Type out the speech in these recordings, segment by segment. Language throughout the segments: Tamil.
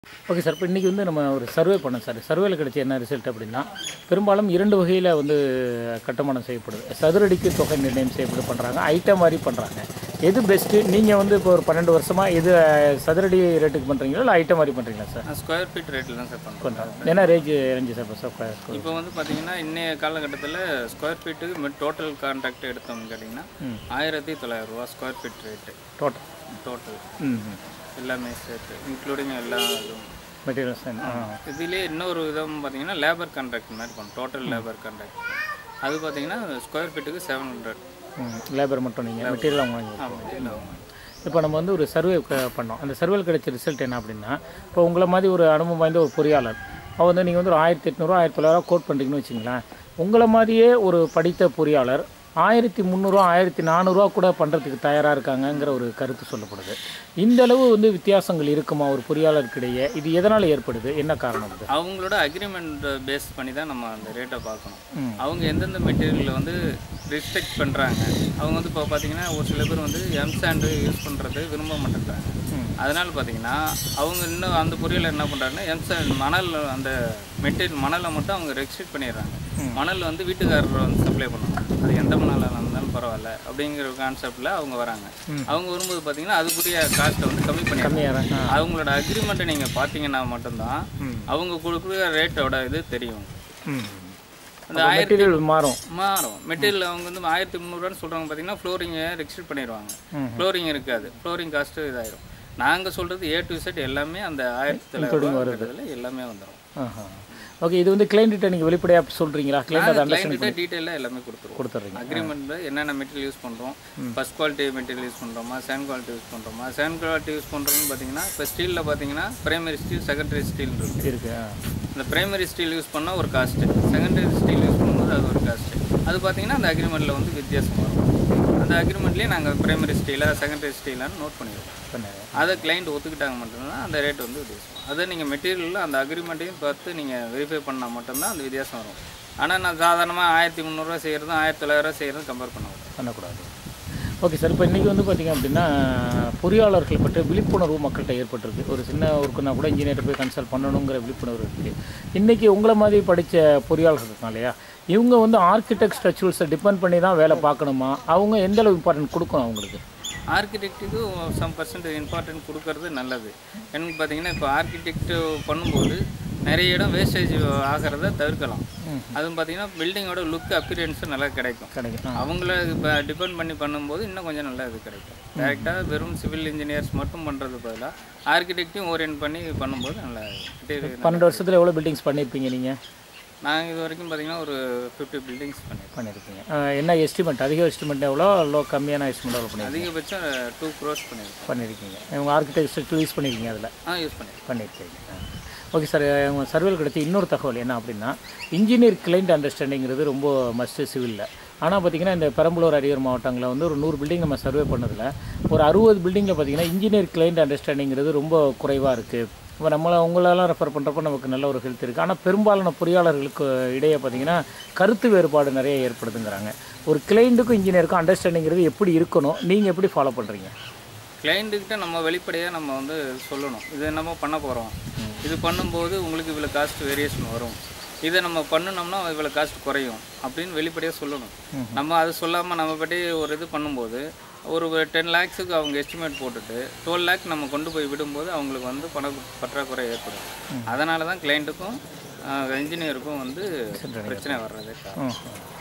ஓகே சார் இப்போ இன்றைக்கி வந்து நம்ம ஒரு சர்வே பண்ணோம் சார் சர்வேல கிடைச்ச என்ன ரிசல்ட் அப்படின்னா பெரும்பாலும் இரண்டு வகையில் வந்து கட்டுமானம் செய்யப்படுது சதுரடிக்கு தொகை நிர்ணயம் செய்யப்பட்டு பண்ணுறாங்க ஐட்டம் மாதிரி பண்ணுறாங்க எது பெஸ்ட்டு நீங்கள் வந்து இப்போ ஒரு பன்னெண்டு வருஷமாக எது அஹ், சதுரடி ரேட்டுக்கு பண்ணுறீங்களா இல்லை ஐட்டம் மாதிரி பண்ணுறீங்களா சார் நான் ஸ்கொயர் ஃபீட் ரேட்டில் தான் சார் பண்ணுறேன் பண்ணுறாங்க என்ன ரேஞ்ச் ரேஞ்சு சார் இப்போ சார் இப்போ வந்து பார்த்தீங்கன்னா இன்னைய காலகட்டத்தில் ஸ்கொயர் ஃபீட்டுக்கு டோட்டல் கான்ட்ராக்ட் எடுத்தோம்னு கேட்டிங்கன்னா ஆயிரத்தி தொள்ளாயிரம் ரூபா square feet rate total total ம் எல்லாமே சேர்த்து இன்க்ளூடிங் எல்லா இதுவும் மெட்டீரியல்ஸ் ஆ இதுலேயே இன்னொரு விதம் பார்த்தீங்கன்னா லேபர் கான்ட்ராக்ட் மாதிரி பண்ணும் டோட்டல் லேபர் கான்ட்ராக்ட் அது பார்த்தீங்கன்னா ஸ்கொயர் ஃபீட்டுக்கு செவன் ஹண்ட்ரட் ம் லேபர் மட்டும் நீங்கள் மெட்டீரியல் அவங்க வாங்கி ஆமாம் இப்போ நம்ம வந்து ஒரு சர்வே பண்ணோம் அந்த சர்வேல கிடைச்ச ரிசல்ட் என்ன அப்படின்னா இப்போ உங்களை மாதிரி ஒரு அனுபவம் வாய்ந்த ஒரு பொறியாளர் அவர் வந்து நீங்கள் வந்து ஒரு ஆயிரத்தி எட்நூறுவா ஆயிரத்தி தொள்ளாயிரம் கோட் பண்ணுறீங்கன்னு வச்சுங்களேன் உங்களை மாதிரியே ஒரு படித்த பொறியாளர் ஆயிரத்தி முந்நூறுவா ஆயிரத்தி நானூறுரூவா கூட பண்ணுறதுக்கு தயாராக இருக்காங்கங்கிற ஒரு கருத்து சொல்லப்படுது இந்த அளவு வந்து வித்தியாசங்கள் இருக்குமா ஒரு பொறியாளருக்கிடையே இது எதனால் ஏற்படுது என்ன காரணம் இது அவங்களோட அக்ரிமெண்ட் பேஸ் பண்ணி தான் நம்ம அந்த ரேட்டை பார்க்கணும் ம். அவங்க எந்தெந்த மெட்டீரியலில் வந்து ரிஸ்ட்ரிக்ட் பண்ணுறாங்க அவங்க வந்து இப்போ பார்த்தீங்கன்னா ஒரு சில பேர் வந்து எம் சாண்டு யூஸ் பண்ணுறது விரும்ப மாட்டேங்கிறாங்க ம். அதனால பார்த்தீங்கன்னா அவங்க இன்னும் அந்த பொரியல் என்ன பண்ணுறாங்கன்னா எம் சாண்ட் மணல் அந்த மெட்டீரியல் மணலை மட்டும் அவங்க ரெஸ்ட்ரிக்ட் பண்ணிடுறாங்க மணல் வந்து வீட்டுக்காரர் வந்து சப்ளை பண்ணுவாங்க அது எந்த மணலாக இருந்தாலும் பரவாயில்ல அப்படிங்கிற கான்செப்டில் அவங்க வராங்க அவங்க வரும்போது பார்த்தீங்கன்னா அதுக்குரிய காஸ்ட்டை வந்து கம்மி பண்ணி கம்மியாக ஆ அவங்களோட அக்ரிமெண்ட்டை நீங்கள் பார்த்தீங்கன்னா மட்டும்தான் அவங்க கொடுக்குற ரேட்டோட இது தெரியும் ம் அந்த ஆயிரத்தி மெட்டீரியல் மாறும் மாறும் மெட்டீரியல் அவங்க வந்து ஆயிரத்தி முந்நூறுவான்னு சொல்கிறாங்க பார்த்தீங்கன்னா ஃப்ளோரிங்கை ரெஸ்ட்ரிக்ட் பண்ணிடுவாங்க ஃப்ளோரிங் இருக்காது ஃப்ளோரிங் காஸ்ட்டு இதாயிரும் நாங்கள் சொல்கிறது ஏ டு செட் எல்லாமே அந்த ஆயிரத்தி தொள்ளாயிரத்துல எல்லாமே வந்துடும் ஆஹா ஓகே இது வந்து கிளைண்ட்டிட்ட நீங்கள் வெளிப்படையாக சொல்கிறீங்களா கிளைண்ட் அதை அண்டர்ஸ்டாண்ட் கிளைண்ட்டு டீட்டெயிலாக எல்லாமே கொடுத்துருவோம் கொடுத்துட்றீங்க அக்ரிமெண்ட்டில் என்னென்ன மெட்டீரியல் யூஸ் பண்ணுறோம் ஃபஸ்ட் குவாலிட்டி மெட்டீரியல் யூஸ் பண்ணுறோமா செகண்ட் குவாலிட்டி யூஸ் பண்ணுறோமா செகண்ட் குவாலிட்டி யூஸ் பண்ணுறோம்னு பார்த்தீங்கன்னா இப்போ ஸ்டீலில் பார்த்தீங்கன்னா பிரைமரி ஸ்டீல் செகண்டரி ஸ்டீல் இருக்கு இருக்கு ஆ இந்த பிரைமரி ஸ்டீல் யூஸ் பண்ணால் ஒரு காஸ்ட்டு செகண்டரி ஸ்டீல் யூஸ் பண்ணும்போது அது ஒரு காஸ்ட்டு அது பார்த்தீங்கன்னா அந்த அக்ரிமெண்ட்டில் வந்து வித்தியாசம் வரும் அந்த அக்ரிமெண்ட்லேயே நாங்கள் பிரைமரி ஸ்டீலாக செகண்டரி ஸ்டீலான்னு நோட் பண்ணிடுவோம் பண்ணாரு அதை கிளைண்ட் ஒத்துக்கிட்டாங்க மட்டும்தான் அந்த ரேட் வந்து வித்தியாசம் அதை நீங்கள் மெட்டீரியலில் அந்த அக்ரிமெண்ட்டையும் பார்த்து நீங்கள் வெரிஃபை பண்ணால் மட்டும்தான் அந்த வித்தியாசம் வரும் ஆனால் நான் சாதாரணமாக ஆயிரத்தி முந்நூறுரூவா செய்கிறதும் ஆயிரத்தி தொள்ளாயிரரூவா செய்கிறதும் கம்பேர் பண்ண முடியும் பண்ணக்கூடாது ஓகே சார் இப்போ இன்றைக்கி வந்து பார்த்திங்க அப்படின்னா பொறியாளர்கள் பற்றி விழிப்புணர்வு மக்கள்கிட்ட ஏற்பட்டிருக்கு ஒரு சின்ன ஒர்க்குனா கூட இன்ஜினியர் போய் கன்சல்ட் பண்ணணுங்கிற விழிப்புணர்வு இருக்குது இன்றைக்கி உங்களை மாதிரி படித்த பொறியாளர்கள் இருக்காங்க இல்லையா இவங்க வந்து ஆர்கிடெக்ட் ஸ்ட்ரக்சர்ஸை டிபெண்ட் பண்ணி தான் வேலை பார்க்கணுமா அவங்க எந்த அளவு இம்பார்ட்டன்ட் கொடுக்கணும் அவங்களுக்கு ஆர்கிடெக்ட்டுக்கு சம் பர்சன்ட் இம்பார்ட்டன்ட் கொடுக்கறது நல்லது என்னன்னு பார்த்தீங்கன்னா இப்போ ஆர்கிடெக்ட் பண்ணும்போது நிறைய இடம் வேஸ்டேஜ் ஆகிறத தவிர்க்கலாம் அதுவும் பார்த்தீங்கன்னா பில்டிங்கோட லுக் அப்பியரன்ஸும் நல்லா கிடைக்கும் கிடைக்கும் ஆ அவங்கள இப்போ டிபெண்ட் பண்ணி பண்ணும்போது இன்னும் கொஞ்சம் நல்லா இது கிடைக்கும் டேரெக்டாக வெறும் சிவில் இன்ஜினியர்ஸ் மட்டும் பண்ணுறது பதிலாக ஆர்கிடெக்டையும் ஓரியன்ட் பண்ணி பண்ணும்போது நல்லா interior பன்னெண்டு வருஷத்தில் எவ்வளோ பில்டிங்ஸ் பண்ணியிருப்பீங்க நீங்கள் நாங்கள் இது வரைக்கும் பார்த்தீங்கன்னா ஒரு ஃபிஃப்டி பில்டிங்ஸ் பண்ணியிருக்கோம் பண்ணியிருப்பீங்க ஆ, என்ன எஸ்டிமேட் அதிக எஸ்டிமேட் எவ்வளோ லோ கம்மியான எஸ்டிமேட் எவ்வளோ பண்ணி அதிகபட்சம் டூ க்ரோஸ் பண்ணியிருக்கோம் பண்ணியிருக்கீங்க உங்கள் ஆர்கிடெக்ட் ஸ்ட்ரக்சர் யூஸ் பண்ணியிருக்கீங்க அதில் ஆ யூஸ் பண்ணியிருக்கோம் பண்ணியிருக்கீங்க ஓகே சார் உங்கள் சர்வேல கிடைச்ச இன்னொரு தகவல் என்ன அப்படின்னா இன்ஜினியர் கிளைண்ட் அண்டர்ஸ்டாண்டிங்கிறது ரொம்ப மஸ்ட்டு சிவிலில் ஆனால் பார்த்தீங்கன்னா இந்த பெரம்பலூர் அரியர் மாவட்டங்களில் வந்து ஒரு நூறு பில்டிங் நம்ம சர்வே பண்ணதில் ஒரு அறுபது பில்டிங்கில் பார்த்தீங்கன்னா இன்ஜினியர் கிளைண்ட் அண்டர்ஸ்டாண்டிங்கிறது ரொம்ப குறைவாக இருக்குது இப்போ நம்மளை உங்களெல்லாம் ரெஃபர் பண்ணுறப்ப நமக்கு நல்ல ஒரு ஹெல்த் இருக்குது ஆனால் பெரும்பாலான பொறியாளர்களுக்கு இடையே பார்த்தீங்கன்னா கருத்து வேறுபாடு நிறைய ஏற்படுதுங்கிறாங்க ஒரு கிளைண்ட்டுக்கும் இன்ஜினியருக்கும் அண்டர்ஸ்டாண்டிங்கிறது எப்படி இருக்கணும் நீங்கள் எப்படி ஃபாலோ பண்ணுறீங்க கிளைண்ட்டுக்கிட்ட நம்ம வெளிப்படையாக நம்ம வந்து சொல்லணும் இது நம்ம பண்ண போகிறோம் இது பண்ணும்போது உங்களுக்கு இவ்வளோ காஸ்ட் வேரியேஷன் வரும் இதை நம்ம பண்ணினோம்னா இவ்வளோ காஸ்ட் குறையும் அப்படின்னு வெளிப்படையாக சொல்லணும் நம்ம அது சொல்லாமல் நம்ம பற்றி ஒரு இது பண்ணும்போது ஒரு டென் லேக்ஸுக்கு அவங்க எஸ்டிமேட் போட்டுட்டு டுவெல் லேக் நம்ம கொண்டு போய் விடும்போது அவங்களுக்கு வந்து பண பற்றாக்குறை ஏற்படும் அதனால தான் கிளைண்ட்டுக்கும் இன்ஜினியருக்கும் வந்து பிரச்சனை வர்றது காரணம்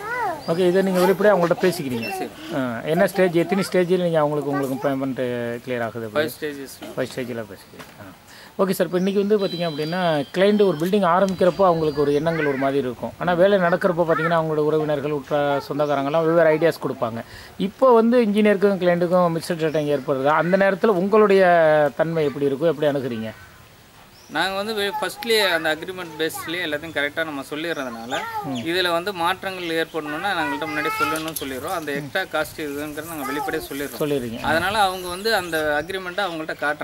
ஓகே இதை நீங்கள் வெளிப்படையாக அவங்கள்ட்ட பேசிக்கிறீங்க ஆ, என்ன ஸ்டேஜ் எத்தனை ஸ்டேஜில் நீங்கள் அவங்களுக்கு உங்களுக்கு பேமெண்ட்டு கிளியர் ஆகுது அப்படி ஃபைவ் ஸ்டேஜஸ் ஃபர்ஸ்ட் ஸ்டேஜில் பேசிக்கிறீங்க ஆ ஓகே சார் இப்போ இன்றைக்கி வந்து பார்த்தீங்க அப்படின்னா கிளைண்ட் ஒரு பில்டிங் ஆரம்பிக்கிறப்போ அவங்களுக்கு ஒரு எண்ணங்கள் ஒரு மாதிரி இருக்கும் ஆனால் வேலை நடக்கிறப்போ பார்த்தீங்கன்னா அவங்களோட உறவினர்கள் உற்ற சொந்தக்காரங்களாம் வெவ்வேறு ஐடியாஸ் கொடுப்பாங்க இப்போ வந்து இன்ஜினியருக்கும் கிளைண்ட்டுக்கும் மிக்சட் ரேட்டிங் ஏற்படுறதா அந்த நேரத்தில் உங்களுடைய தன்மை எப்படி இருக்கும் எப்படி அணுகுறீங்க நாங்கள் வந்து ஃபர்ஸ்ட்லேயே அந்த அக்ரிமெண்ட் பேஸ்லேயே எல்லாத்தையும் கரெக்டாக நம்ம சொல்லிடுறதுனால இதில் வந்து மாற்றங்கள் ஏற்படணும்னா நாங்கள்கிட்ட முன்னாடி சொல்லணும்னு சொல்லிடுறோம் அந்த எக்ஸ்ட்ரா காஸ்ட் இதுங்கிறத நாங்கள் வெளிப்படையாக சொல்லிடுறோம் சொல்லிடுறீங்க அதனால் அவங்க வந்து அந்த அக்ரிமெண்ட்டை அவங்கள்ட்ட காட்டுறாங்க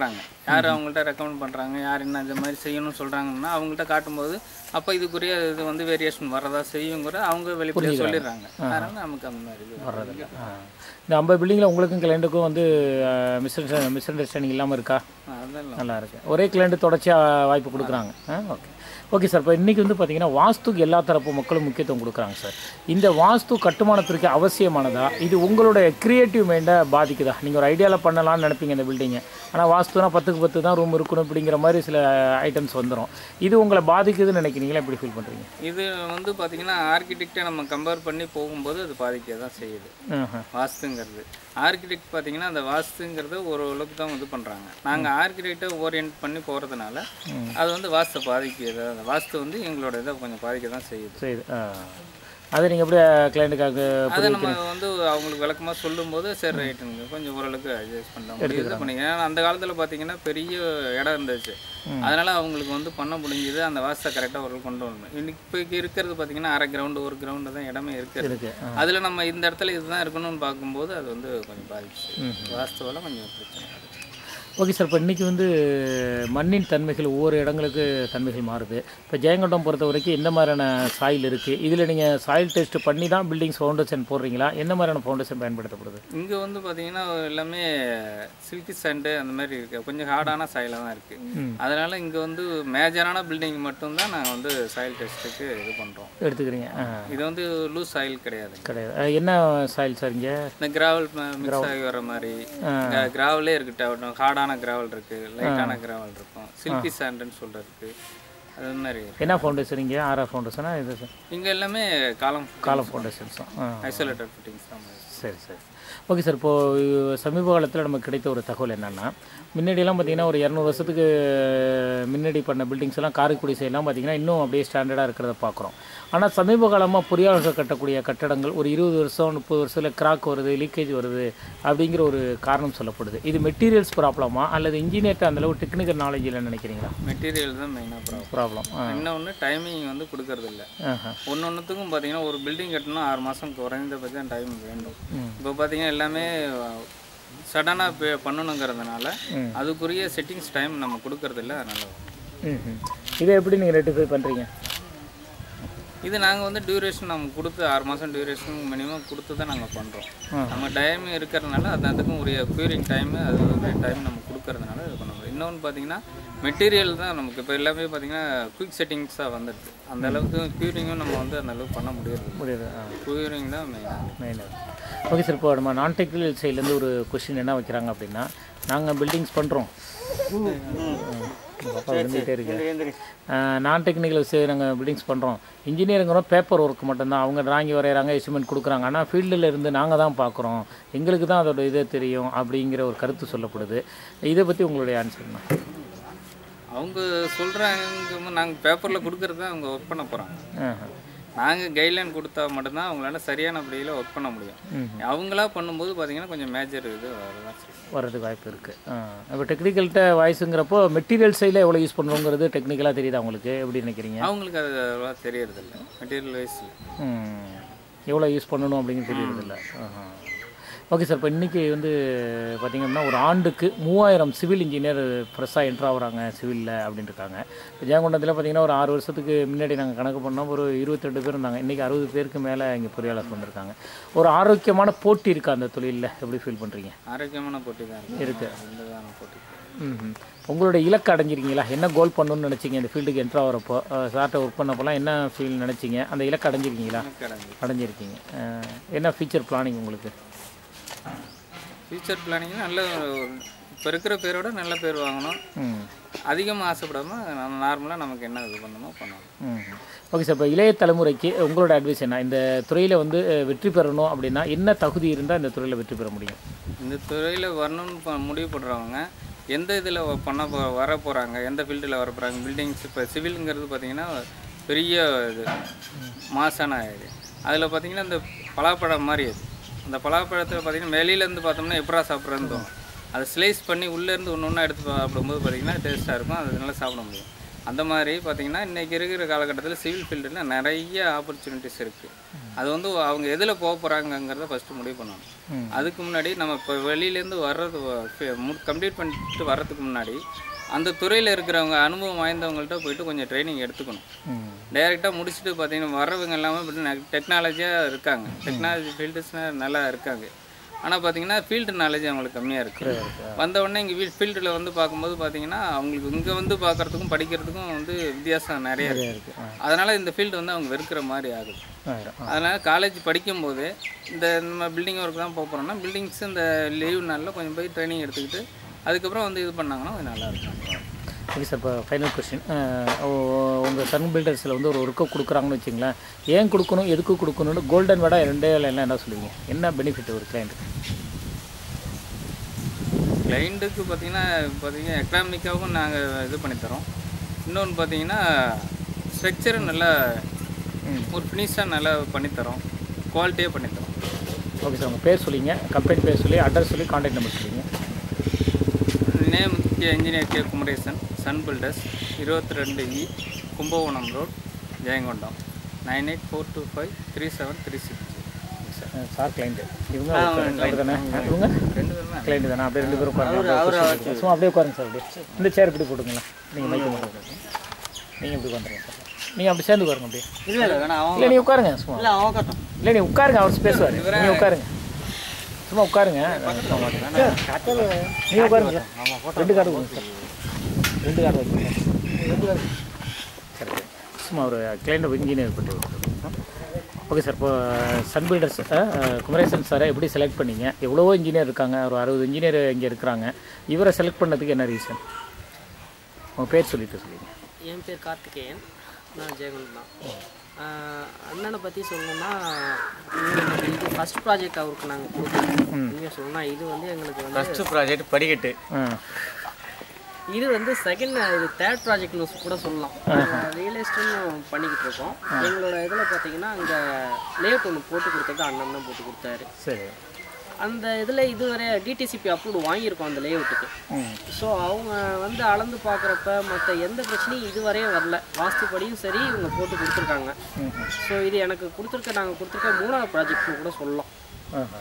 யார் அவங்கள்ட்ட ரெக்கமெண்ட் பண்ணுறாங்க யார் என்ன இந்த மாதிரி செய்யணும்னு சொல்கிறாங்கன்னா அவங்கள்ட்ட காட்டும்போது அப்போ இதுக்குரிய இது வந்து வேரியேஷன் வரதா செய்யுங்கிற அவங்க வெளிப்படையாக சொல்லிடுறாங்க அதனால நமக்கு அந்த மாதிரி இது வர்றதில்ல ஆ. இந்த ஐம்பது பில்டிங்கில் உங்களுக்கும் கிளைண்ட்டுக்கும் வந்து மிஸ் மிஸ் அண்டர்ஸ்டாண்டிங் இல்லாமல் இருக்கா அதெல்லாம் நல்லா இருக்கு ஒரே கிளைண்ட் தொடர்ச்சியாக வாய்ப்பு கொடுக்குறாங்க ஆ ஓகே ஓகே சார் இப்போ இன்றைக்கி வந்து பார்த்தீங்கன்னா வாஸ்துக்கு எல்லா தரப்பு மக்களும் முக்கியத்துவம் கொடுக்குறாங்க சார் இந்த வாஸ்து கட்டுமானத்திற்கு அவசியமானதா இது உங்களுடைய கிரியேட்டிவ் மைண்டை பாதிக்குதா நீங்கள் ஒரு ஐடியாவில் பண்ணலாம்னு நினைப்பீங்க இந்த பில்டிங்கை ஆனால் வாஸ்துனா பத்துக்கு பத்து தான் ரூம் இருக்கணும் இப்படிங்கிற மாதிரி சில ஐட்டம்ஸ் வந்துடும் இது உங்களை பாதிக்குதுன்னு நினைக்கிறீங்களா எப்படி ஃபீல் பண்ணுறீங்க இது வந்து பார்த்தீங்கன்னா ஆர்கிடெக்டை நம்ம கம்பேர் பண்ணி போகும்போது அது பாதிக்க தான் செய்யுது ஆஹா வாஸ்துங்கிறது ஆர்கிடெக்ட் பார்த்தீங்கன்னா அந்த வாஸ்துங்கிறத ஓரளவுக்கு தான் இது பண்ணுறாங்க நாங்கள் ஆர்கிடெக்டை ஓரியன்ட் பண்ணி போகிறதுனால அது வந்து வாஸ்து பாதிக்குது அந்த வாஸ்து வந்து எங்களோட இதை கொஞ்சம் பாதிக்க தான் செய்யுது சரி ஆ அதை நீங்கள் எப்படி கிளைண்ட்டுக்காக அதை நம்ம வந்து அவங்களுக்கு விளக்கமாக சொல்லும்போது சரி ரைட்டுங்க கொஞ்சம் ஓரளவுக்கு அட்ஜஸ்ட் பண்ண முடியுது பண்ணி ஏன்னா அந்த காலத்தில் பார்த்தீங்கன்னா பெரிய இடம் இருந்துச்சு அதனால அவங்களுக்கு வந்து பண்ண முடிஞ்சது அந்த வாஸ்தை கரெக்டாக ஒரு கொண்டு வரணும் இன்னைக்கு இப்போ இருக்கிறது பார்த்தீங்கன்னா அரை கிரவுண்டு ஒரு கிரவுண்டு தான் இடமே இருக்குது இருக்கு ஆ அதில் நம்ம இந்த இடத்துல இதுதான் இருக்கணும்னு பார்க்கும்போது அது வந்து கொஞ்சம் பாதிச்சு வாஸ்துவால கொஞ்சம் பிரச்சனை வருது. ஓகே சார் இப்போ இன்றைக்கி வந்து மண்ணின் தன்மைகள் ஒவ்வொரு இடங்களுக்கு தன்மைகள் மாறுது இப்போ ஜெயங்கொண்டம் பொறுத்த வரைக்கும் எந்த மாதிரியான சாயில் இருக்குது இதில் நீங்கள் சாயில் டெஸ்ட் பண்ணி தான் பில்டிங்ஸ் ஃபவுண்டேஷன் போடுறீங்களா எந்த மாதிரியான ஃபவுண்டேஷன் பயன்படுத்தப்படுது இங்கே வந்து பார்த்தீங்கன்னா எல்லாமே சில்கி சாண்டு அந்த மாதிரி இருக்கு கொஞ்சம் ஹார்டான சாயிலாக தான் இருக்குது அதனால் இங்கே வந்து மேஜரான பில்டிங் மட்டும்தான் நாங்கள் வந்து சாயில் டெஸ்ட்டுக்கு இது பண்ணுறோம் எடுத்துக்கிறீங்க ஆ இது வந்து லூஸ் சாயில் கிடையாது கிடையாது அஹ், என்ன சாயில் சார் இங்கே இந்த கிராவல் மிக்ஸ் ஆகி வர மாதிரி கிராவலே இருக்கட்டும் ஹார்டான கிராவல் இருக்குது லைட்டான கிராவல் இருக்கும் சில்கி சாண்டுன்னு சொல்கிறதுக்கு அது மாதிரி என்ன ஃபவுண்டேஷன் இங்கே ஆர்ஆர் ஃபவுண்டேஷனா இது சார் இங்கே எல்லாமே காலம் காலம் ஃபவுண்டேஷன்ஸ் தான் ஆ ஐசோலேட்டட் ஃபிட்டிங்ஸ் தான் மாதிரி. சரி சரி ஓகே சார் இப்போது சமீப காலத்தில் நமக்கு கிடைத்த ஒரு தகவல் என்னென்னா முன்னாடியெல்லாம் பார்த்தீங்கன்னா ஒரு இரநூறு வருஷத்துக்கு முன்னாடி பண்ண பில்டிங்ஸ் எல்லாம் காரைக்குடி சைட்லாம் பார்த்தீங்கன்னா இன்னும் அப்படியே ஸ்டாண்டர்டாக இருக்கிறத பார்க்குறோம் ஆனால் சமீப காலமாக பொறியாளர்கள் கட்டக்கூடிய கட்டடங்கள் ஒரு இருபது வருஷம் முப்பது வருஷத்தில் கிராக் வருது லீக்கேஜ் வருது அப்படிங்கிற ஒரு காரணம் சொல்லப்படுது இது மெட்டீரியல்ஸ் ப்ராப்ளமா அல்லது இன்ஜினியர்ட்ட அந்தளவு டெக்னிக்கல் நாலேஜ் இல்லைன்னு நினைக்கிறீங்களா மெட்டீரியல் தான் மெயினாக ப்ராப்ளம் ப்ராப்ளம் ஆ இன்னொன்று டைமிங் வந்து கொடுக்கறது இல்ல ஆஹா ஒன்று ஒன்றுத்துக்கும் பார்த்தீங்கன்னா ஒரு பில்டிங் கட்டணும்னா ஆறு மாதம் குறைந்தபட்சம் டைம் வேண்டும் இப்போ பார்த்தீங்கன்னா எல்லாமே சடனாக பே பண்ணணுங்கிறதுனால அதுக்குரிய செட்டிங்ஸ் டைம் நம்ம கொடுக்கறது இல்ல அதனால ம் ம். இதை எப்படி நீங்கள் ரெட்டிஃபை பண்ணுறீங்க இது நாங்கள் வந்து டியூரேஷன் நம்ம கொடுத்து ஆறு மாதம் டியூரேஷன் மினிமம் கொடுத்து தான் நாங்கள் பண்ணுறோம் நம்ம டைம் இருக்கிறதுனால அது அதுக்கும் உரிய க்யூரிங் டைமு அது டைம் நம்ம கொடுக்கறதுனால இது பண்ண முடியும் இன்னொன்று பார்த்தீங்கன்னா மெட்டீரியல் தான் நமக்கு இப்போ எல்லாமே பார்த்தீங்கன்னா குயிக் செட்டிங்ஸாக வந்துடுது அந்த அளவுக்கு க்யூரிங்கும் நம்ம வந்து அந்த அளவுக்கு பண்ண முடியாது முடியாது ஆ க்யூரிங் தான் மெயினாக மெயினாக ஓகே சார் இப்போ நம்ம நான் டெக்னிக்கல் சைட்லேருந்து ஒரு கொஷின் என்ன வைக்கிறாங்க அப்படின்னா நாங்கள் பில்டிங்ஸ் பண்ணுறோம் பாப்பா வந்துகிட்டே இருக்கு நான் டெக்னிக்கல் வச்சு நாங்கள் பில்டிங்ஸ் பண்ணுறோம் இன்ஜினியருங்கிறோம் பேப்பர் ஒர்க் மட்டும்தான் அவங்க டிராயிங் வரைகிறாங்க எஸ்டிமேட் கொடுக்குறாங்க ஆனால் ஃபீல்டில் இருந்து நாங்கள் தான் பார்க்குறோம் எங்களுக்கு தான் அதோட இதே தெரியும் அப்படிங்கிற ஒரு கருத்து சொல்லப்படுது இதை பற்றி உங்களுடைய ஆன்சர் என்ன அவங்க சொல்கிறாங்க நாங்கள் பேப்பரில் கொடுக்கறது தான் அவங்க ஒர்க் பண்ண போகிறாங்க ஆஹா. நாங்கள் கைட்லைன் கொடுத்தா மட்டும்தான் அவங்களால சரியான படியில் ஒர்க் பண்ண முடியும் அவங்களா பண்ணும்போது பார்த்தீங்கன்னா கொஞ்சம் மேஜர் இது வரதான் செய்யும் வர்றதுக்கு வாய்ப்பு இருக்குது இப்போ டெக்னிக்கல்கிட்ட வாய்ஸுங்கிறப்போ மெட்டீரியல் சைடில் எவ்வளோ யூஸ் பண்ணுறோங்கிறது டெக்னிக்கலாக தெரியுதா உங்களுக்கு எப்படி நினைக்கிறீங்க அவங்களுக்கு அது அவ்வளோவா தெரியறதில்ல மெட்டீரியல் வைஸ் ம். எவ்வளோ யூஸ் பண்ணணும் அப்படிங்கிறது தெரியறதில்ல ஓகே சார் இப்போ இன்றைக்கி வந்து பார்த்திங்கன்னா ஒரு ஆண்டுக்கு மூவாயிரம் சிவில் இன்ஜினியர் ஃப்ரெஷ்ஷாக என்ட்ரு ஆகுறாங்க சிவிலில் அப்படின்னு இருக்காங்க இப்போ ஜெயங்கொண்டத்தில் பார்த்திங்கன்னா ஒரு ஆறு வருஷத்துக்கு முன்னாடி நாங்கள் கணக்கு பண்ணோம் ஒரு இருபத்தெட்டு பேர் இருந்தாங்க இன்றைக்கி அறுபது பேருக்கு மேலே இங்கே பொறியாளர் வந்திருக்காங்க ஒரு ஆரோக்கியமான போட்டி இருக்கா அந்த தொழிலில் எப்படி ஃபீல் பண்ணுறீங்க ஆரோக்கியமான போட்டி தான் இருக்கு இருக்கு. ரெண்டுதான போட்டி ம் உங்களுடைய இலக்கு அடைஞ்சிருக்கீங்களா என்ன கோல் பண்ணணும்னு நினச்சிங்க இந்த ஃபீல்டுக்கு என்ட்ரு ஆகிறப்போ சார்ட்ட ஒர்க் பண்ணப்போலாம் என்ன ஃபீல் நினச்சிங்க அந்த இலக்கு அடைஞ்சிருக்கீங்களா கிடங்கு அடைஞ்சிருக்கீங்க அஹ், என்ன ஃபியூச்சர் பிளானிங் உங்களுக்கு ஃபியூச்சர் பிளானிங் நல்ல இப்போ இருக்கிற பேரோட நல்ல பேர் வாங்கணும் ம் அதிகமாக ஆசைப்படாம நம்ம நார்மலாக நமக்கு என்ன இது பண்ணணுமோ பண்ணணும் ம் ஓகே சார் இப்போ இளைய தலைமுறைக்கு உங்களோட அட்வைஸ் என்ன இந்த துறையில் வந்து அஹ், வெற்றி பெறணும் அப்படின்னா என்ன தகுதி இருந்தால் இந்த துறையில் வெற்றி பெற முடியும் இந்த துறையில் வரணும்னு ப- முடிவு பண்ணுறவங்க எந்த இதில் பண்ண போ வர போகிறாங்க எந்த ஃபீல்டில் வர போகிறாங்க பில்டிங்ஸ் இப்போ சிவிலுங்கிறது பார்த்தீங்கன்னா பெரிய இது மாசான இது அதில் பார்த்தீங்கன்னா இந்த பலாப்பழம் மாதிரி அது அந்த பலாப்பழத்தில் பார்த்தீங்கன்னா வெளியிலேருந்து பார்த்தோம்னா எப்படா சாப்பிட்றதுன்னு தோணும் அதை ஸ்லைஸ் பண்ணி உள்ளேருந்து ஒன்று ஒன்றா எடுத்து சாப்பிடும்போது பார்த்தீங்கன்னா டேஸ்ட்டாக இருக்கும் அது நல்லா சாப்பிட முடியும் அந்த மாதிரி பார்த்தீங்கன்னா இன்றைக்கி இருக்கிற காலகட்டத்தில் சிவில் ஃபீல்டில் நிறைய ஆப்பர்ச்சுனிட்டிஸ் இருக்குது அது வந்து அவங்க எதில் போக போகிறாங்கங்கிறத ஃபஸ்ட்டு முடிவு பண்ணணும் ம். அதுக்கு முன்னாடி நம்ம இப்போ வெளியிலேருந்து வர்றது கம்ப்ளீட் பண்ணிட்டு வர்றதுக்கு முன்னாடி அந்த துறையில் இருக்கிறவங்க அனுபவம் வாய்ந்தவங்கள்ட்ட போயிட்டு கொஞ்சம் ட்ரைனிங் எடுத்துக்கணும் ம் டைரெக்டாக முடிச்சுட்டு பார்த்தீங்கன்னா வர்றவங்க எல்லாமே டெக்னாலஜியாக இருக்காங்க டெக்னாலஜி ஃபீல்டர்ஸ்னால் நல்லா இருக்காங்க ஆனால் பார்த்தீங்கன்னா ஃபீல்டு நாலேஜ் அவங்களுக்கு கம்மியாக இருக்குது வந்த உடனே இங்கே வீ ஃபீல்டில் வந்து பார்க்கும்போது பார்த்தீங்கன்னா அவங்களுக்கு இங்கே வந்து பார்க்குறதுக்கும் படிக்கிறதுக்கும் வந்து வித்தியாசம் நிறைய இருக்குது இருக்கு ஆ அதனால் இந்த ஃபீல்டு வந்து அவங்க வெறுக்கிற மாதிரி ஆகுது ஆயிரம் ஆ அதனால் காலேஜ் படிக்கும்போது இந்த நம்ம பில்டிங் ஒர்க் தான் போக போகிறோம்னா பில்டிங்ஸ் இந்த லீவ் நாளில் கொஞ்சம் போய் ட்ரைனிங் எடுத்துக்கிட்டு அதுக்கப்புறம் வந்து இது பண்ணாங்கன்னா கொஞ்சம் நல்லா இருக்கும் ஓகே சார் இப்போ ஃபைனல் கொஸ்டின் உங்கள் சன் பில்டர்ஸில் வந்து ஒரு ஒர்க்கை கொடுக்குறாங்கன்னு வச்சுங்களேன் ஏன் கொடுக்கணும் எதுக்கு கொடுக்கணும்னு கோல்டன் வேடா ரெண்டே வேலை என்ன என்ன சொல்லுவீங்க என்ன பெனிஃபிட் ஒரு கிளைண்ட்டுக்கு கிளைண்ட்டுக்கு பார்த்தீங்கன்னா பார்த்தீங்கன்னா எக்கனாமிக்காகவும் நாங்கள் இது பண்ணித்தரோம் இன்னொன்று பார்த்தீங்கன்னா ஸ்ட்ரக்சரும் நல்லா ஒரு ஃபினிஷாக நல்லா பண்ணித்தரோம் குவாலிட்டியாக பண்ணித்தரோம் ஓகே சார் உங்கள் பேர் சொல்லிங்க கம்பெனி பேர் சொல்லி அட்ரஸ் சொல்லி காண்டாக்ட் நம்பர் சொல்லிங்க name engineer K Kumaresan Sun Builders இருபத்தி ரெண்டு E Kumbakonam road Jayankondam nine eight four two five three seven three six sir client இவங்க அவர் தானே இவங்க ரெண்டு பேருமே கிளைண்ட் தானே அப்படியே ரெண்டு பேரும் உட்காருங்க சும்மா அப்படியே உட்காருங்க சார் அப்படியே இந்த சேர் இப்படி போட்டுங்களா நீங்கள் மைக்க மட்டும் நீங்கள் இப்படி உட்காந்துருங்க சார் நீங்கள் அப்படி சேர்ந்து உட்காருங்க அப்படியே இல்லை இல்லை வேணாம் அவன் இல்லை நீ உட்காருங்க சும்மா இல்லை அவன் கட்டும் இல்லை நீ உட்காருங்க அவர் பேசுவார் நீ உட்காருங்க சும்மா உட்காருங்க நீ உட்காருங்க சார் ரெண்டு கார்டு கொடுங்க சார் ரெண்டு கார்டு வைங்க ரெண்டு கார்டு சரி சும்மா ஒரு கிளைண்ட் இன்ஜினியர் பண்ணி ஓகே சார் இப்போ சன் பில்டர்ஸ் குமரேசன் சாரை எப்படி செலக்ட் பண்ணீங்க எவ்வளவோ இன்ஜினியர் இருக்காங்க ஒரு அறுபது இன்ஜினியர் இங்கே இருக்கிறாங்க இவரை செலக்ட் பண்ணதுக்கு என்ன ரீசன் உங்கள் பேர் சொல்லிட்டு சொல்லுங்க என் பேர் கார்த்திகேயன் நான் ஜெயகுண்ட் தான் ஆஹ் அண்ணனை பற்றி சொல்லணும்னா இவருக்கு இது ஃபஸ்ட் ப்ராஜெக்ட் அவருக்கு நாங்கள் கொடுத்தோம் உண்மையாக சொல்லணும்னா இது வந்து எங்களுக்கு வந்து ஃபஸ்ட்டு ப்ராஜெக்ட் படிக்கட்டு ஆ இது வந்து செகண்ட் இது தேர்ட் ப்ராஜெக்ட்னு கூட சொல்லலாம் ரியல் எஸ்டேட்னு பண்ணிக்கிட்டு இருக்கோம் எங்களோட இதில் பார்த்தீங்கன்னா அங்கே லேஅவுட் ஒன்று போட்டு கொடுத்தது அண்ணன் தான் போட்டு கொடுத்தாரு சரி அந்த இதில் இதுவரை டிடிசிபி அப்ரூவ் வாங்கியிருக்கோம் அந்த லேஅவுட்டுக்கு ம் ஸோ அவங்க வந்து அளந்து பார்க்குறப்ப மற்ற எந்த பிரச்சனையும் இதுவரையும் வரல வாஸ்துப்படியும் சரி இவங்க போட்டு கொடுத்துருக்காங்க ம் ஸோ இது எனக்கு கொடுத்துருக்க நாங்கள் கொடுத்துருக்க மூணாவது ப்ராஜெக்ட்னு கூட சொல்லலாம் ஆஹா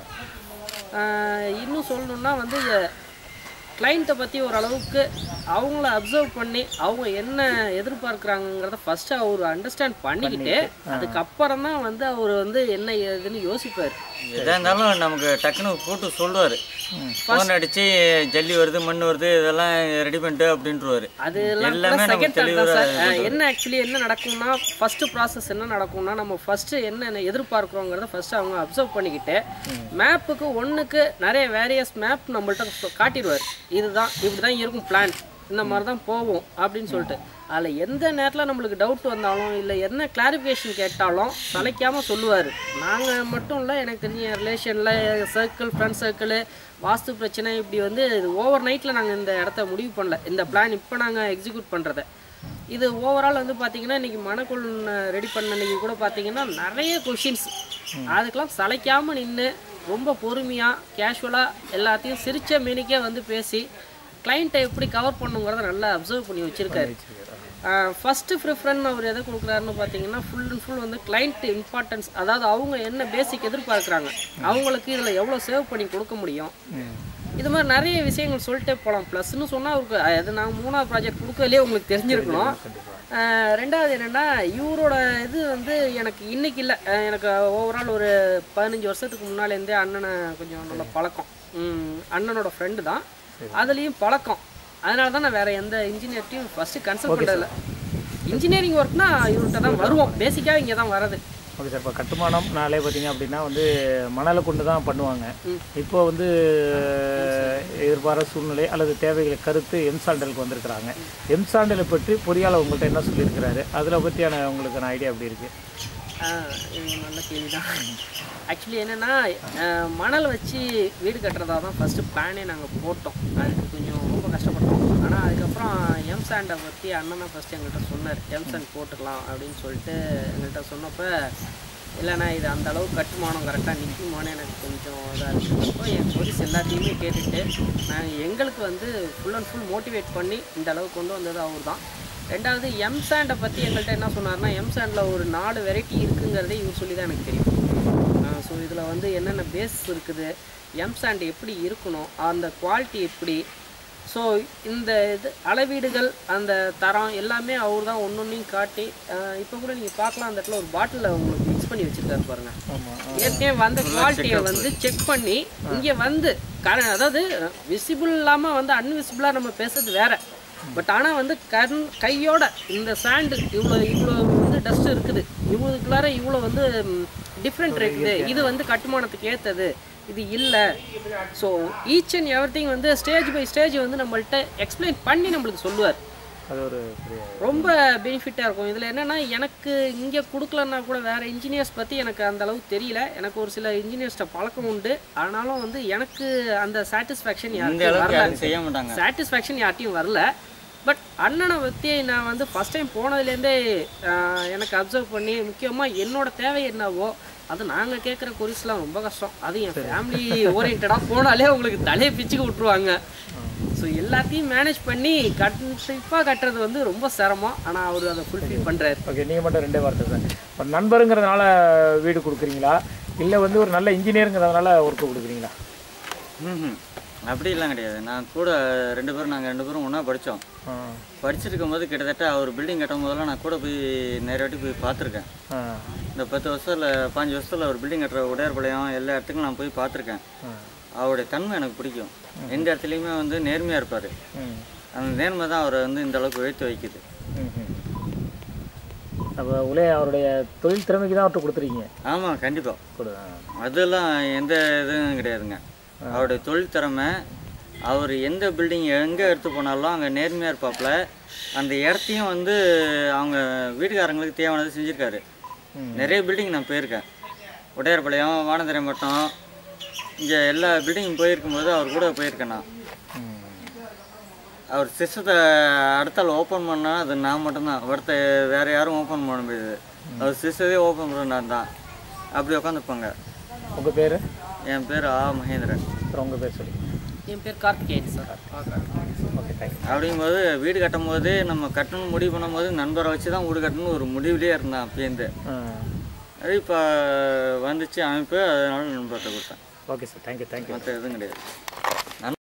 ஆஹ் இன்னும் சொல்லணும்னா வந்து கிளைண்ட்டை பற்றி ஓரளவுக்கு அவங்கள அப்சர்வ் பண்ணி அவங்க என்ன எதிர்பார்க்குறாங்கிறத ஃபஸ்ட்டு அவர் அண்டர்ஸ்டாண்ட் பண்ணிக்கிட்டு அதுக்கப்புறம் தான் வந்து அவர் வந்து என்ன ஏதுன்னு யோசிப்பார் எதாக இருந்தாலும் நமக்கு டக்குன்னு போட்டு சொல்லுவார் ஃபோன் அடித்து ஜல்லி வருது மண் வருது இதெல்லாம் ரெடி பண்ணிட்டு அப்படின்ட்டுருவாரு அது எல்லாமே செகண்ட் நமக்கு தான் தெளிவாக சார் அஹ் என்ன ஆக்சுவலி என்ன நடக்கும்னா ஃபர்ஸ்ட் ப்ராசஸ் என்ன நடக்கும்னா நம்ம ஃபர்ஸ்ட் என்ன எதிர்பார்க்குறோங்கிறத ஃபர்ஸ்ட் அவங்க அப்சர்வ் பண்ணிக்கிட்டு மேப்புக்கு ஒன்றுக்கு நிறைய வேரியஸ் மேப் நம்மள்ட்ட சொ- காட்டிடுவார் இதுதான் இப்படி தான் இருக்கும் பிளான் இந்த மாதிரி தான் போவோம் அப்படின்னு சொல்லிட்டு அதில் எந்த நேரத்தில் நம்மளுக்கு டவுட் வந்தாலும் இல்லை என்ன கிளாரிஃபிகேஷன் கேட்டாலும் சளைக்காமல் சொல்லுவார் நாங்கள் மட்டும் இல்லை எனக்கு தெரிஞ்ச ரிலேஷனில் சர்க்கிள் ஃப்ரெண்ட் சர்க்கிள் வாஸ்து பிரச்சனை இப்படி வந்து ஓவர் நைட்டில் நாங்கள் இந்த இடத்த முடிவு பண்ணல இந்த பிளான் இப்போ நாங்கள் எக்ஸிக்யூட் பண்ணுறத இது ஓவரால் வந்து பார்த்தீங்கன்னா இன்றைக்கி மனக்குள் ரெடி பண்ண அன்னைக்கு கூட பார்த்தீங்கன்னா நிறைய கொஷின்ஸ் அதுக்கெல்லாம் சளைக்காமல் நின்று ரொம்ப பொறுமையாக கேஷுவலாக எல்லாத்தையும் சிரிச்ச மேனிக்கே வந்து பேசி கிளைண்ட்டை எப்படி கவர் பண்ணுங்கிறத நல்லா அப்சர்வ் பண்ணி வச்சுருக்காரு ஃபஸ்ட்டு ப்ரிஃபரன் அவர் எதை கொடுக்குறாருன்னு பார்த்தீங்கன்னா ஃபுல் அண்ட் ஃபுல் வந்து கிளைண்ட் இம்பார்ட்டன்ஸ் அதாவது அவங்க என்ன பேசிக் எதிர்பார்க்குறாங்க அவங்களுக்கு இதில் எவ்வளோ சேவ் பண்ணி கொடுக்க முடியும் இது மாதிரி நிறைய விஷயங்கள் சொல்லிட்டே போகலாம் ப்ளஸ்ன்னு சொன்னால் அவருக்கு அஹ், அது நாங்கள் மூணாவது ப்ராஜெக்ட் கொடுக்கறதுலேயே உங்களுக்கு தெரிஞ்சிருக்கணும் அஹ், ரெண்டாவது என்னென்னா இவரோட இது வந்து எனக்கு இன்னைக்கு இல்லை அஹ், எனக்கு ஓவரால் ஒரு பதினஞ்சு வருஷத்துக்கு முன்னாலேருந்தே அண்ணனை கொஞ்சம் நல்ல பழக்கம் ம், அண்ணனோட ஃப்ரெண்டு தான் அதுலேயும் பழக்கம் அதனால தான் நான் வேற எந்த இன்ஜினியர்ட்டையும் ஃபஸ்ட்டு கன்சல்ட் பண்ணுறதில்ல இன்ஜினியரிங் ஒர்க்னா இவர்கிட்ட தான் வருவோம் பேசிக்காக இங்கே தான் வரது ஓகே சார் இப்போ கட்டுமானம்னாலே பார்த்தீங்க அப்படின்னா வந்து மணலை கொண்டு தான் பண்ணுவாங்க இப்போ வந்து எதிர்பாராத சூழ்நிலை அல்லது தேவைகளை கருத்து எம்சாண்டலுக்கு வந்திருக்கிறாங்க எம்சாண்டலை பற்றி பொறியாளர் உங்கள்கிட்ட என்ன சொல்லியிருக்கிறாரு அதில் பற்றியான உங்களுக்கான ஐடியா எப்படி இருக்குது ஆ, இது நல்ல கேள்வி தான் ஆக்சுவலி என்னென்னா மணல் வச்சு வீடு கட்டுறதா தான் ஃபஸ்ட்டு பிளானே நாங்கள் போட்டோம் அதுக்கு கொஞ்சம் ரொம்ப கஷ்டப்பட்டோம் ஆனால் அதுக்கப்புறம் எம் சாண்டை பற்றி அண்ணன் தான் ஃபஸ்ட்டு எங்கள்கிட்ட சொன்னார் எம் சாண்ட் போட்டுக்கலாம் அப்படின்னு சொல்லிட்டு எங்கள்கிட்ட சொன்னப்போ இல்லைண்ணா இது அந்த அளவு கட்டுமானம் கரெக்டாக நிற்குமான்னு எனக்கு கொஞ்சம் இதாக இருந்தப்போ என் போலீஸ் எல்லாத்தையுமே கேட்டுட்டு நாங்கள் எங்களுக்கு வந்து ஃபுல் அண்ட் ஃபுல் மோட்டிவேட் பண்ணி இந்த அளவுக்கு கொண்டு வந்தது அவர் தான் ரெண்டாவது எம் சாண்டை பற்றி எங்கள்கிட்ட என்ன சொன்னார்னா எம் சாண்டில் ஒரு நாலு வெரைட்டி இருக்குங்கிறதே இவர் சொல்லி தான் எனக்கு தெரியும் ஸோ இதில் வந்து என்னென்ன பேஸ் இருக்குது எம் சாண்ட் எப்படி இருக்கணும் அந்த குவாலிட்டி எப்படி ஸோ இந்த இது அளவீடுகள் அந்த தரம் எல்லாமே அவர் தான் ஒன்று ஒன்றையும் காட்டி இப்போ கூட நீங்கள் பார்க்கலாம் அந்த இடத்துல ஒரு பாட்டிலில் உங்களுக்கு மிக்ஸ் பண்ணி வச்சுருக்காரு பாருங்க ஏற்கனவே வந்த குவாலிட்டியை வந்து செக் பண்ணி இங்கே வந்து கர அதாவது விசிபிள் இல்லாமல் வந்து அன்விசிபிளாக நம்ம பேசுறது வேற பட் ஆனால் வந்து கண் கையோட இந்த சாண்டு இவ்வளோ இவ்வளோ வந்து டஸ்ட் இருக்குது இவ்வளோக்குள்ளார இவ்வளோ வந்து டிஃப்ரெண்ட் இருக்குது இது வந்து கட்டுமானத்துக்கு ஏற்றது இது இல்லை so each and every thing வந்து ஸ்டேஜ் பை ஸ்டேஜ் வந்து நம்மள்ட்ட எக்ஸ்பிளைன் பண்ணி நம்மளுக்கு சொல்லுவார் அது ஒரு பெரிய ரொம்ப பெனிஃபிட்டாக இருக்கும் இதில் என்னென்னா எனக்கு இங்கே கொடுக்கலன்னா கூட வேறு இன்ஜினியர்ஸ் பற்றி எனக்கு அந்த அளவுக்கு தெரியல எனக்கு ஒரு சில இன்ஜினியர்ஸ்ட்ட பழக்கம் உண்டு ஆனாலும் வந்து எனக்கு அந்த சாட்டிஸ்ஃபேக்ஷன் இந்த யாருக்கும் அளவுக்கு வரல யாரும் செய்ய மாட்டாங்க சாட்டிஸ்ஃபேக்ஷன் யார்ட்டையும் வரல பட் அண்ணனை பற்றி நான் வந்து ஃபஸ்ட் டைம் போனதுலேருந்தே ஆஹ், எனக்கு அப்சர்வ் பண்ணி முக்கியமாக என்னோட தேவை என்னவோ அது நாங்கள் கேட்குற கொரிஸ்லாம் ரொம்ப கஷ்டம் அது என் ஃபேமிலி ஓரியன்டாக போனாலே உங்களுக்கு தலையை பிச்சுக்கு விட்ருவாங்க ஸோ எல்லாத்தையும் மேனேஜ் பண்ணி கண்டிப்பாக கட்டுறது வந்து ரொம்ப சிரமம் ஆனால் அவர் அதை ஃபுல்ஃபில் பண்ணுறாரு ஓகே நீங்கள் மட்டும் ரெண்டே வார்த்தை சார் இப்போ நண்பருங்கிறதுனால வீடு கொடுக்குறீங்களா இல்லை வந்து ஒரு நல்ல இன்ஜினியருங்கிறதுனால ஒர்க்கு கொடுக்குறீங்களா ம்ஹும். அப்படிலாம் கிடையாது நான் கூட ரெண்டு பேரும் நாங்கள் ரெண்டு பேரும் ஒன்றா படித்தோம் ஆ படிச்சிருக்கும் போது கிட்டத்தட்ட அவர் பில்டிங் கட்டும் போதெல்லாம் நான் கூட போய் நிறைய வாட்டி போய் பார்த்துருக்கேன் ஆ இந்த பத்து வருஷத்தில் பாஞ்சு வருஷத்தில் அவர் பில்டிங் கட்டுற உடையார்பாளையம் எல்லா இடத்துக்கும் நான் போய் பார்த்துருக்கேன் ஆ. அவருடைய தன்மை எனக்கு பிடிக்கும் எந்த இடத்துலையுமே வந்து நேர்மையாக இருப்பார் ம் அந்த நேர்மை தான் அவரை வந்து இந்த அளவுக்கு உயர்த்தி வைக்குது அப்போ உலே அவருடைய தொழில் திறமைக்கு தான் அவர்கிட்ட கொடுத்துருக்கீங்க ஆமாம் கண்டிப்பாக கொடு ஆ. அதெல்லாம் எந்த இதுவும் கிடையாதுங்க அவருடைய தொழில் திறமை அவர் எந்த பில்டிங் எங்கே எடுத்து போனாலும் அங்கே நேர்மையாக இருப்பாப்புல அந்த இடத்தையும் வந்து அவங்க வீட்டுக்காரங்களுக்கு தேவையானது செஞ்சுருக்காரு நிறைய பில்டிங் நான் போயிருக்கேன் உடையார்பாளையம் வானதிரை மட்டம் இங்கே எல்லா பில்டிங் போயிருக்கும்போது அவர் கூட போயிருக்கேன் நான் ம். அவர் சிஸ்டத்தை அடுத்தால் ஓப்பன் பண்ணால் அது நான் மட்டும்தான் ஒருத்த வேறு யாரும் ஓப்பன் பண்ண முடியாது அவர் சிஸ்டரே ஓப்பன் பண்ண நான் தான் அப்படி உட்காந்துருப்பாங்க உங்கள் பேர் என் பேர் ஆ மகேந்திரன் அப்புறம் உங்கள் பேர் சொல்லி என் பேர் கார்த்திகேயன் சார் ஓகே தேங்க்யூ அப்படிங்கும்போது வீடு கட்டும் போது நம்ம கட்டணும் முடிவு பண்ணும்போது நண்பரை வச்சு தான் வீடு கட்டணும்னு ஒரு முடிவுலேயே இருந்தேன் அப்பேருந்து ஆ அது இப்போ வந்துச்சு அமைப்பு அதனால நண்பர்கிட்ட கொடுத்தேன் ஓகே சார் தேங்க்யூ தேங்க்யூ மற்ற எதுவும் கிடையாது நண்பர்